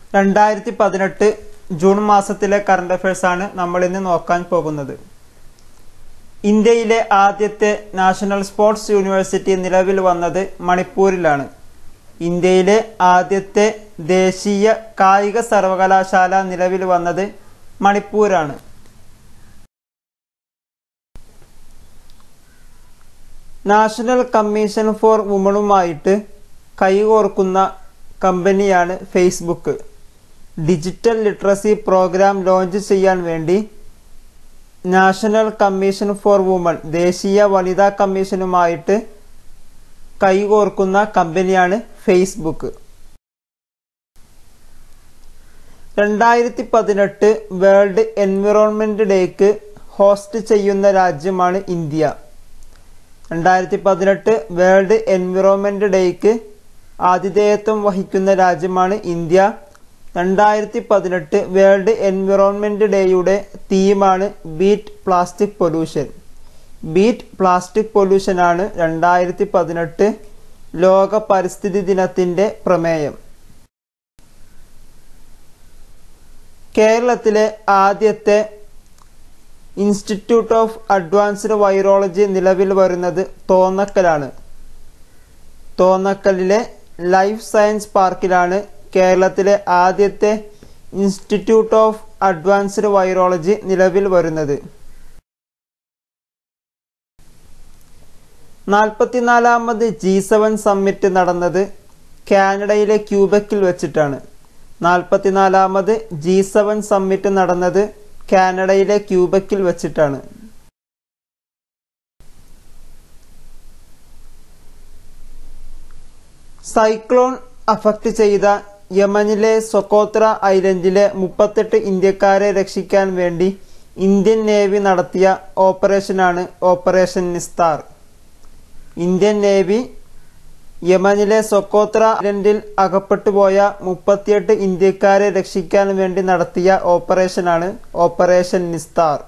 രണ്ടായിരത്തി പതിനെട്ട് ജൂൺ മാസത്തിലെ കറണ്ട് അഫയേഴ്സ് ആണ് നമ്മൾ ഇന്ന് നോക്കാൻ പോകുന്നത് ഇന്ത്യയിലെ ആദ്യത്തെ നാഷണൽ സ്പോർട്സ് യൂണിവേഴ്സിറ്റി നിലവിൽ വന്നത് മണിപ്പൂരിലാണ് ഇന്ത്യയിലെ ആദ്യത്തെ ദേശീയ കായിക സർവകലാശാല നിലവിൽ വന്നത് മണിപ്പൂരാണ് നാഷണൽ കമ്മീഷൻ ഫോർ വുമണുമായിട്ട് കൈകോർക്കുന്ന കമ്പനിയാണ് Facebook digital literacy programme launch ചെയ്യാൻ വേണ്ടി നാഷണൽ കമ്മീഷൻ ഫോർ വുമൺ ദേശീയ വനിതാ കമ്മീഷനുമായിട്ട് കൈകോർക്കുന്ന കമ്പനിയാണ് ഫേസ്ബുക്ക് രണ്ടായിരത്തി പതിനെട്ട് വേൾഡ് എൻവിറോൺമെന്റ് ഡേക്ക് ഹോസ്റ്റ് ചെയ്യുന്ന രാജ്യമാണ് ഇന്ത്യ രണ്ടായിരത്തി പതിനെട്ട് വേൾഡ് എൻവിറോൺമെന്റ് ഡേക്ക് ആതിഥേയത്വം വഹിക്കുന്ന രാജ്യമാണ് ഇന്ത്യ രണ്ടായിരത്തി പതിനെട്ട് വേൾഡ് എൻവിറോൺമെന്റ് ഡേയുടെ തീമാണ് beat plastic pollution beat plastic pollution ആണ് രണ്ടായിരത്തി പതിനെട്ട് ലോക പരിസ്ഥിതി ദിനത്തിന്റെ പ്രമേയം കേരളത്തിലെ ആദ്യത്തെ ഇൻസ്റ്റിറ്റ്യൂട്ട് ഓഫ് അഡ്വാൻസ്ഡ് വൈറോളജി നിലവിൽ വരുന്നത് തോന്നക്കലാണ് തോന്നക്കലിലെ ലൈഫ് സയൻസ് പാർക്കിലാണ് കേരളത്തിലെ ആദ്യത്തെ ഇൻസ്റ്റിറ്റ്യൂട്ട് ഓഫ് അഡ്വാൻസ്ഡ് വൈറോളജി നിലവിൽ വരുന്നത് നാൽപ്പത്തിനാലാമത് ജി സെവൻ സമ്മിറ്റ് നടന്നത് കാനഡയിലെ ക്യൂബക്കിൽ വെച്ചിട്ടാണ് നാൽപ്പത്തിനാലാമത് ജി സെവൻ സമ്മിറ്റ് നടന്നത് കാനഡയിലെ ക്യൂബക്കിൽ വെച്ചിട്ടാണ് സൈക്ലോൺ അഫക്റ്റ് ചെയ്ത യമനിലെ സൊക്കോത്ര ഐലൻഡിലെ മുപ്പത്തെട്ട് ഇന്ത്യക്കാരെ രക്ഷിക്കാൻ വേണ്ടി ഇന്ത്യൻ നേവി നടത്തിയ ഓപ്പറേഷനാണ് ഓപ്പറേഷൻ നിസ്താർ ഇന്ത്യൻ നേവി യമനിലെ സൊക്കോത്ര ഐലൻഡിൽ അകപ്പെട്ടുപോയ മുപ്പത്തിയെട്ട് ഇന്ത്യക്കാരെ രക്ഷിക്കാൻ വേണ്ടി നടത്തിയ ഓപ്പറേഷനാണ് operation Nistar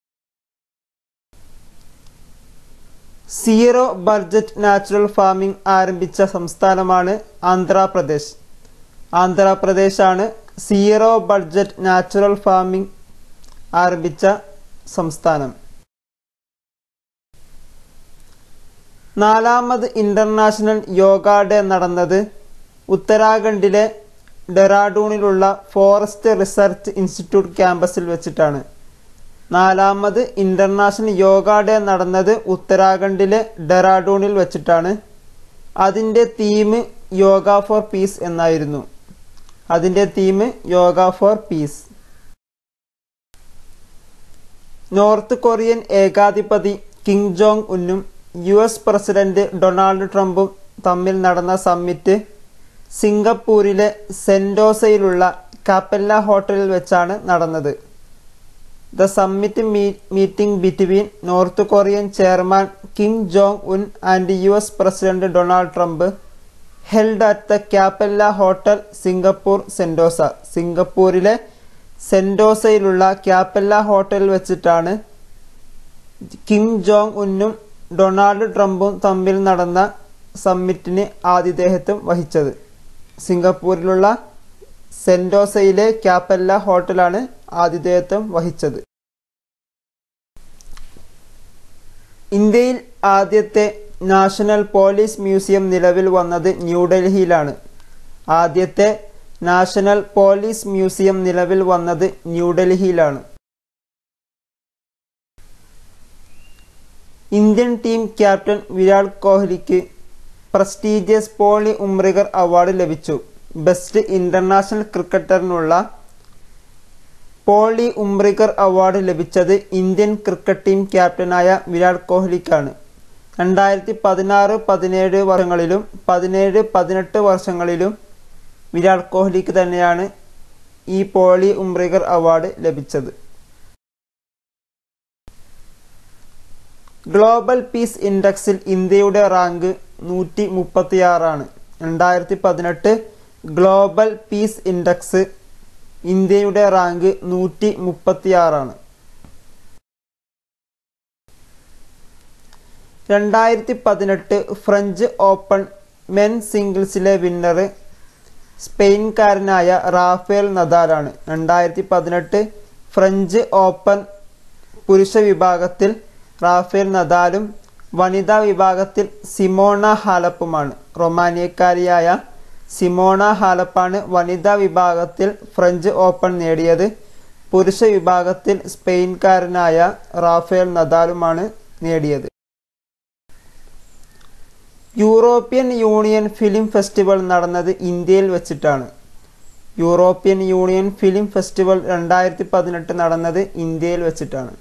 zero budget natural farming ആരംഭിച്ച സംസ്ഥാനമാണ് ആന്ധ്രാപ്രദേശ് ആന്ധ്രാപ്രദേശാണ് സീറോ ബഡ്ജറ്റ് നാച്ചുറൽ ഫാമിംഗ് ആരംഭിച്ച സംസ്ഥാനം നാലാമത് ഇന്റർനാഷണൽ യോഗ ഡേ നടന്നത് ഉത്തരാഖണ്ഡിലെ ഡെറാഡൂണിലുള്ള ഫോറസ്റ്റ് റിസർച്ച് ഇൻസ്റ്റിറ്റ്യൂട്ട് ക്യാമ്പസിൽ വെച്ചിട്ടാണ് നാലാമത് ഇന്റർനാഷണൽ യോഗ ഡേ നടന്നത് ഉത്തരാഖണ്ഡിലെ ഡെറാഡൂണിൽ വെച്ചിട്ടാണ് അതിൻ്റെ തീം യോഗ ഫോർ പീസ് എന്നായിരുന്നു അതിൻ്റെ theme yoga for peace north Korean ഏകാധിപതി കിം ജോങ് ഉന്നും യു എസ് പ്രസിഡന്റ് ഡൊണാൾഡ് ട്രംപും തമ്മിൽ നടന്ന സമ്മിറ്റ് സിംഗപ്പൂരിലെ സെൻഡോസയിലുള്ള കാപ്പല്ല ഹോട്ടലിൽ വെച്ചാണ് നടന്നത് the summit meeting between north Korean chairman Kim Jong Un and U S president Donald Trump held at the Capella hotel Singapore Sentosa സിംഗപ്പൂരിലെ സെൻഡോസയിലുള്ള ക്യാപ്പല്ല ഹോട്ടലിൽ വെച്ചിട്ടാണ് കിം ജോങ് ഉന്നും ഡൊണാൾഡ് ട്രംപും തമ്മിൽ നടന്ന സമ്മിറ്റിന് ആതിഥേയത്വം വഹിച്ചത് സിംഗപ്പൂരിലുള്ള സെൻഡോസയിലെ ക്യാപ്പല്ല ഹോട്ടലാണ് ആതിഥേയത്വം വഹിച്ചത് ഇന്ത്യയിൽ ആദ്യത്തെ നാഷണൽ പോലീസ് മ്യൂസിയം നിലവിൽ വന്നത് ന്യൂഡൽഹിയിലാണ് ആദ്യത്തെ നാഷണൽ പോലീസ് മ്യൂസിയം നിലവിൽ വന്നത് ന്യൂഡൽഹിയിലാണ് ഇന്ത്യൻ ടീം ക്യാപ്റ്റൻ വിരാട് കോഹ്ലിക്ക് പ്രസ്റ്റീജിയസ് പോളി ഉംറിഗർ അവാർഡ് ലഭിച്ചു ബെസ്റ്റ് ഇന്റർനാഷണൽ ക്രിക്കറ്ററിനുള്ള പോളി ഉംറിഗർ അവാർഡ് ലഭിച്ചത് ഇന്ത്യൻ ക്രിക്കറ്റ് ടീം ക്യാപ്റ്റനായ വിരാട് കോഹ്ലിക്കാണ് രണ്ടായിരത്തി പതിനാറ് പതിനേഴ് വർഷങ്ങളിലും പതിനേഴ് പതിനെട്ട് വർഷങ്ങളിലും വിരാട് കോഹ്ലിക്ക് തന്നെയാണ് ഈ പോളി ഉംറിഗർ അവാർഡ് ലഭിച്ചത് ഗ്ലോബൽ പീസ് ഇൻഡെക്സിൽ ഇന്ത്യയുടെ റാങ്ക് നൂറ്റി മുപ്പത്തിയാറാണ് രണ്ടായിരത്തി പതിനെട്ട് ഗ്ലോബൽ പീസ് ഇൻഡെക്സ് ഇന്ത്യയുടെ റാങ്ക് നൂറ്റി മുപ്പത്തിയാറാണ് രണ്ടായിരത്തി പതിനെട്ട് ഫ്രഞ്ച് ഓപ്പൺ മെൻ സിംഗിൾസിലെ വിന്നർ സ്പെയിൻകാരനായ റാഫേൽ നദാലാണ് രണ്ടായിരത്തി പതിനെട്ട് ഫ്രഞ്ച് ഓപ്പൺ പുരുഷ വിഭാഗത്തിൽ റാഫേൽ നദാലും വനിതാ വിഭാഗത്തിൽ സിമോണ ഹാലപ്പുമാണ് റൊമാനിയക്കാരിയായ സിമോണ ഹാലപ്പാണ് വനിതാ വിഭാഗത്തിൽ ഫ്രഞ്ച് ഓപ്പൺ നേടിയത് പുരുഷ വിഭാഗത്തിൽ സ്പെയിൻകാരനായ റാഫേൽ നദാലുമാണ് നേടിയത് യൂറോപ്യൻ യൂണിയൻ ഫിലിം ഫെസ്റ്റിവൽ നടന്നത് ഇന്ത്യയിൽ വെച്ചിട്ടാണ് യൂറോപ്യൻ യൂണിയൻ ഫിലിം ഫെസ്റ്റിവൽ രണ്ടായിരത്തി പതിനെട്ട് നടന്നത് ഇന്ത്യയിൽ വെച്ചിട്ടാണ്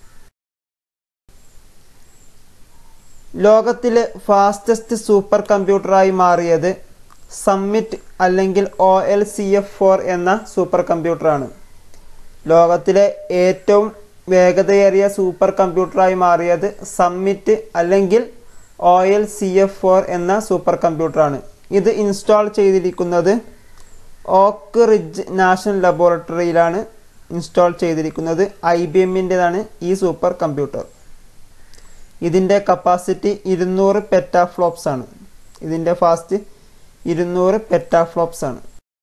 ലോകത്തിലെ ഫാസ്റ്റസ്റ്റ് സൂപ്പർ കമ്പ്യൂട്ടറായി മാറിയത് സമ്മിറ്റ് അല്ലെങ്കിൽ O L C F four എന്ന സൂപ്പർ കമ്പ്യൂട്ടറാണ് ലോകത്തിലെ ഏറ്റവും വേഗതയേറിയ സൂപ്പർ കമ്പ്യൂട്ടറായി മാറിയത് സമ്മിറ്റ് അല്ലെങ്കിൽ O L C F four എന്ന സൂപ്പർ കമ്പ്യൂട്ടറാണ് ഇത് ഇൻസ്റ്റാൾ ചെയ്തിരിക്കുന്നത് ഓക്ക് റിഡ്ജ് നാഷണൽ ലബോറട്ടറിയിലാണ് ഇൻസ്റ്റാൾ ചെയ്തിരിക്കുന്നത് ഐ ബി എമ്മിൻ്റെതാണ് ഈ സൂപ്പർ കമ്പ്യൂട്ടർ ഇതിൻ്റെ കപ്പാസിറ്റി ഇരുന്നൂറ് പെറ്റാഫ്ലോപ്സ് ആണ് ഇതിൻ്റെ ഫാസ്റ്റ് ഇരുന്നൂറ് പെറ്റാഫ്ലോപ്സ് ആണ്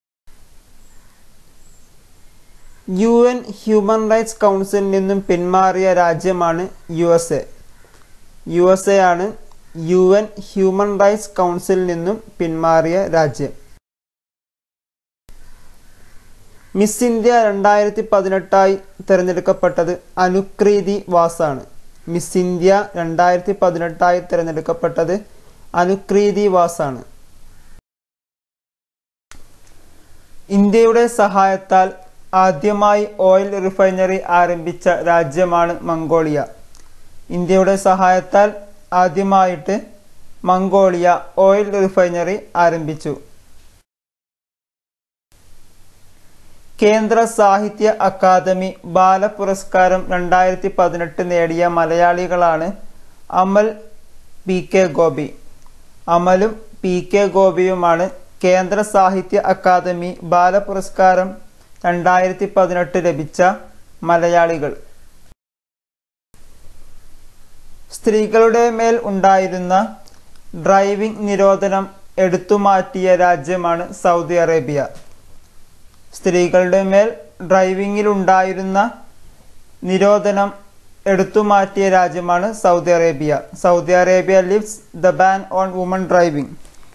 യു എൻ ഹ്യൂമൻ റൈറ്റ്സ് കൗൺസിലിൽ നിന്നും പിന്മാറിയ രാജ്യമാണ് U S A U S A ആണ് യു എൻ ഹ്യൂമൻ റൈറ്റ്സ് കൗൺസിലിൽ നിന്നും പിന്മാറിയ രാജ്യം മിസ് ഇന്ത്യ രണ്ടായിരത്തി പതിനെട്ടായി തിരഞ്ഞെടുക്കപ്പെട്ടത് അനുക്രീതി വാസാണ് മിസ് ഇന്ത്യ രണ്ടായിരത്തി പതിനെട്ടായി തിരഞ്ഞെടുക്കപ്പെട്ടത് അനുക്രീതി വാസാണ് ഇന്ത്യയുടെ സഹായത്താൽ ആദ്യമായി ഓയിൽ റിഫൈനറി ആരംഭിച്ച രാജ്യമാണ് മംഗോളിയ ഇന്ത്യയുടെ സഹായത്താൽ ആദ്യമായിട്ട് മംഗോളിയ ഓയിൽ റിഫൈനറി ആരംഭിച്ചു കേന്ദ്ര സാഹിത്യ അക്കാദമി ബാലപുരസ്കാരം രണ്ടായിരത്തി പതിനെട്ട് നേടിയ മലയാളികളാണ് അമൽ പി കെ ഗോപി അമലും പി കെ ഗോപിയുമാണ് കേന്ദ്ര സാഹിത്യ അക്കാദമി ബാലപുരസ്കാരം രണ്ടായിരത്തി പതിനെട്ട് ലഭിച്ച മലയാളികൾ സ്ത്രീകളുടെ മേൽ ഉണ്ടായിരുന്ന ഡ്രൈവിംഗ് നിരോധനം എടുത്തുമാറ്റിയ രാജ്യമാണ് സൗദി അറേബ്യ സ്ത്രീകളുടെ മേൽ ഡ്രൈവിംഗിലുണ്ടായിരുന്ന നിരോധനം എടുത്തുമാറ്റിയ രാജ്യമാണ് Saudi Arabia Saudi Arabia lifts the ban on woman driving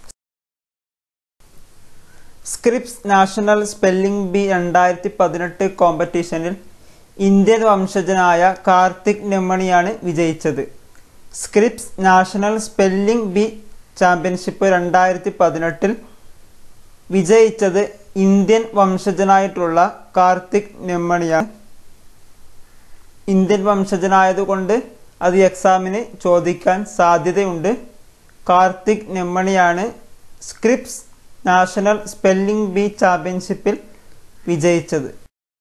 Scripps national spelling bee രണ്ടായിരത്തി പതിനെട്ട് കോമ്പറ്റീഷനിൽ ഇന്ത്യൻ വംശജനായ കാർത്തിക് നെമ്മണിയാണ് വിജയിച്ചത് Scripps national spelling bee championship രണ്ടായിരത്തി പതിനെട്ടിൽ വിജയിച്ചത് ഇന്ത്യൻ വംശജനായിട്ടുള്ള കാർത്തിക് നെമ്മണിയാണ് ഇന്ത്യൻ വംശജനായതുകൊണ്ട് അത് എക്സാമിന് ചോദിക്കാൻ സാധ്യതയുണ്ട് കാർത്തിക് നെമ്മണിയാണ് സ്ക്രിപ്സ് നാഷണൽ സ്പെല്ലിംഗ് ബി ചാമ്പ്യൻഷിപ്പിൽ വിജയിച്ചത്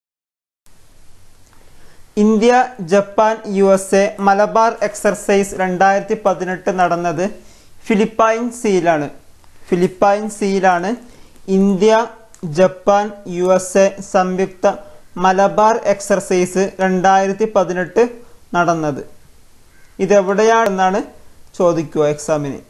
India Japan U S A Malabar exercise രണ്ടായിരത്തി പതിനെട്ട് നടന്നത് ഫിലിപ്പൈൻസിയിലാണ് ഫിലിപ്പൈൻസിയിലാണ് India Japan U S A സംയുക്ത മലബാർ എക്സർസൈസ് രണ്ടായിരത്തി പതിനെട്ട് നടന്നത് ഇതെവിടെയാണെന്നാണ് ചോദിക്കുക എക്സാമിന്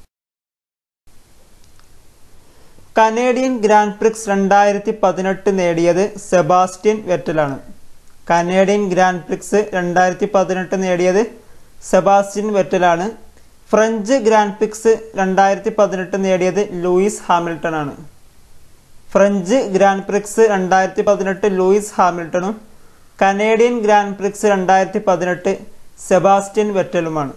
കനേഡിയൻ ഗ്രാൻഡ് പ്രിക്സ് രണ്ടായിരത്തി പതിനെട്ട് നേടിയത് സെബാസ്റ്റ്യൻ വെറ്റലാണ് കനേഡിയൻ ഗ്രാൻഡ് പ്രിക്സ് രണ്ടായിരത്തി പതിനെട്ട് നേടിയത് സെബാസ്റ്റ്യൻ വെറ്റലാണ് ഫ്രഞ്ച് ഗ്രാൻഡ് പ്രിക്സ് രണ്ടായിരത്തി പതിനെട്ട് നേടിയത് ലൂയിസ് ഹാമിൽട്ടൺ ആണ് ഫ്രഞ്ച് ഗ്രാൻഡ് പ്രിക്സ് രണ്ടായിരത്തി പതിനെട്ട് ലൂയിസ് ഹാമിൽട്ടണും കനേഡിയൻ ഗ്രാൻഡ് പ്രിക്സ് രണ്ടായിരത്തി പതിനെട്ട് സെബാസ്റ്റ്യൻ വെറ്റലുമാണ്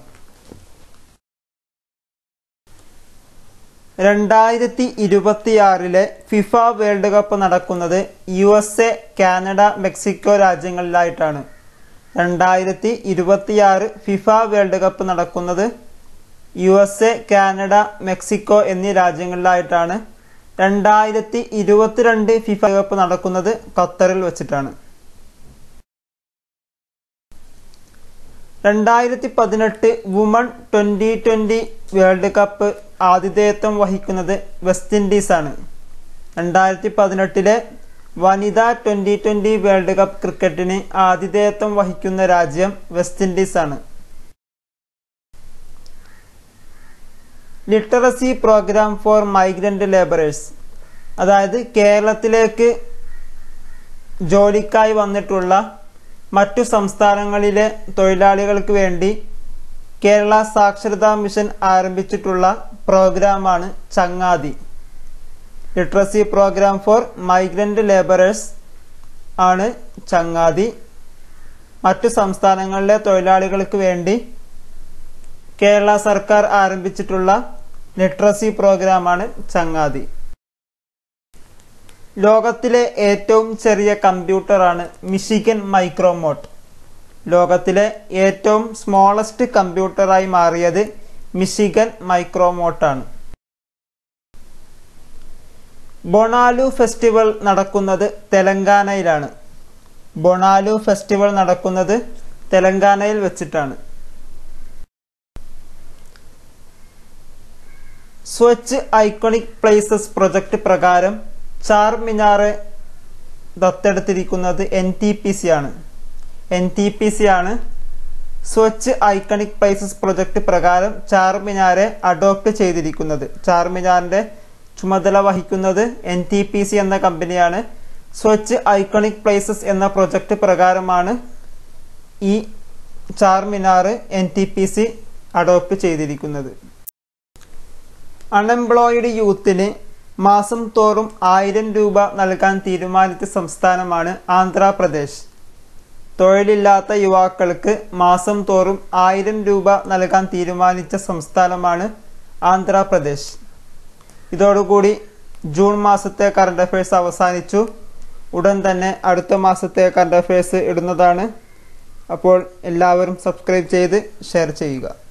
രണ്ടായിരത്തി ഇരുപത്തിയാറിലെ ഫിഫ വേൾഡ് കപ്പ് നടക്കുന്നത് U S A Canada Mexico രാജ്യങ്ങളിലായിട്ടാണ് രണ്ടായിരത്തി ഇരുപത്തിയാറ് ഫിഫ വേൾഡ് കപ്പ് നടക്കുന്നത് U S A Canada Mexico എന്നീ രാജ്യങ്ങളിലായിട്ടാണ് രണ്ടായിരത്തി ഇരുപത്തിരണ്ട് ഫിഫ കപ്പ് നടക്കുന്നത് ഖത്തറിൽ വെച്ചിട്ടാണ് രണ്ടായിരത്തി പതിനെട്ട് woman twenty twenty World Cup ആതിഥേയത്വം വഹിക്കുന്നത് വെസ്റ്റ് ഇൻഡീസാണ് രണ്ടായിരത്തി പതിനെട്ടിലെ വനിതാ ട്വൻ്റി ട്വൻ്റി വേൾഡ് കപ്പ് ക്രിക്കറ്റിന് ആതിഥേയത്വം വഹിക്കുന്ന രാജ്യം വെസ്റ്റ് ഇൻഡീസാണ് literacy programme for migrant labourers അതായത് കേരളത്തിലേക്ക് ജോലിക്കായി വന്നിട്ടുള്ള മറ്റു സംസ്ഥാനങ്ങളിലെ തൊഴിലാളികൾക്ക് വേണ്ടി കേരള സാക്ഷരതാ മിഷൻ ആരംഭിച്ചിട്ടുള്ള പ്രോഗ്രാമാണ് Changathi literacy programme for migrant labourers ആണ് ചങ്ങാതി മറ്റു സംസ്ഥാനങ്ങളിലെ തൊഴിലാളികൾക്ക് വേണ്ടി കേരള സർക്കാർ ആരംഭിച്ചിട്ടുള്ള ലിറ്ററസി പ്രോഗ്രാമാണ് ചങ്ങാതി ലോകത്തിലെ ഏറ്റവും ചെറിയ കമ്പ്യൂട്ടറാണ് മിഷിഗൻ മൈക്രോമോട്ട് ലോകത്തിലെ ഏറ്റവും സ്മോളസ്റ്റ് കമ്പ്യൂട്ടറായി മാറിയത് മിഷിഗൻ മൈക്രോമോട്ടാണ് ബൊണാലു ഫെസ്റ്റിവൽ നടക്കുന്നത് തെലങ്കാനയിലാണ് ബൊണാലു ഫെസ്റ്റിവൽ നടക്കുന്നത് തെലങ്കാനയിൽ വെച്ചിട്ടാണ് സ്വച്ച് ഐക്കോണിക് പ്ലേസസ് പ്രൊജക്ട് പ്രകാരം ചാർമിനാറ് ദത്തെടുത്തിരിക്കുന്നത് എൻ ടി പി സി ആണ് എൻ ടി പി സി ആണ് സ്വച്ച് ഐക്കണിക് പ്ലേസസ് പ്രൊജക്ട് പ്രകാരം ചാർമിനാരെ അഡോപ്റ്റ് ചെയ്തിരിക്കുന്നത് ചാർമിനാറിന്റെ ചുമതല വഹിക്കുന്നത് എൻ ടി പി സി എന്ന കമ്പനിയാണ് സ്വച്ച് ഐക്കണിക് പ്ലേസസ് എന്ന പ്രൊജക്ട് പ്രകാരമാണ് ഈ Charminar N T P C adopt ചെയ്തിരിക്കുന്നത് അൺഎംപ്ലോയിഡ് യൂത്തിന് മാസം തോറും ആയിരം രൂപ നൽകാൻ തീരുമാനിച്ച സംസ്ഥാനമാണ് ആന്ധ്രാപ്രദേശ് തൊഴിലില്ലാത്ത യുവാക്കൾക്ക് മാസം തോറും ആയിരം രൂപ നൽകാൻ തീരുമാനിച്ച സംസ്ഥാനമാണ് ആന്ധ്രാപ്രദേശ് ഇതോടുകൂടി ജൂൺ മാസത്തെ കറണ്ട് അഫയേഴ്സ് അവസാനിച്ചു ഉടൻ തന്നെ അടുത്ത മാസത്തെ കറണ്ട് അഫയേഴ്സ് ഇടുന്നതാണ് അപ്പോൾ എല്ലാവരും സബ്സ്ക്രൈബ് ചെയ്ത് ഷെയർ ചെയ്യുക